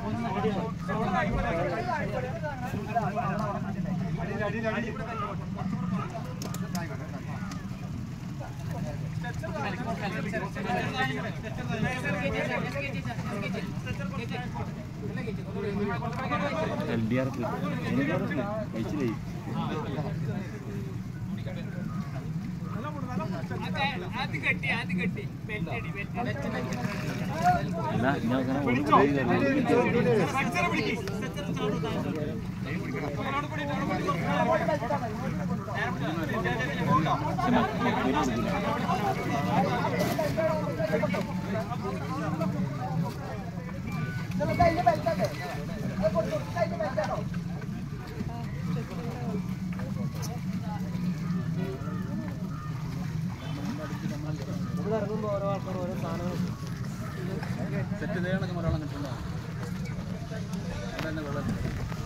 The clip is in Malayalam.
L D R F L D R F കഴിച്ചില്ലേ അല്ല ഞാൻ അങ്ങനെ ഒരു സെറ്റ് ചെയ്യണൊക്കെ മലയാളം കിട്ടുന്നതാണ് അവിടെ തന്നെ വെള്ളം